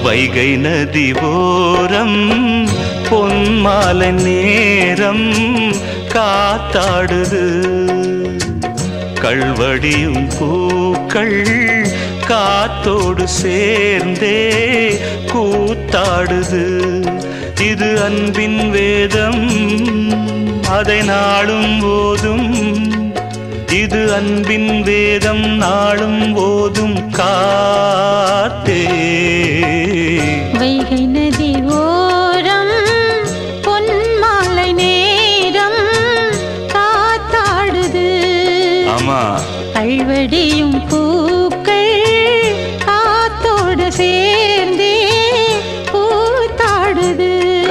வைகை நதி ஓரம் பொன்மாலை நேரம் காத்தாடுது கள்வடியும் பூக்கள் காத்தோடு சேர்ந்தே கூத்தாடுது இது அன்பின் வேதம் அதை நாளும் போதும் இது அன்பின் வேதம் நாளும் போதும் காத்தே வைகை நதி ஓரம் பொன்மாலை நேரம் காத்தாடுது ஆமா கல்வடியும் பூ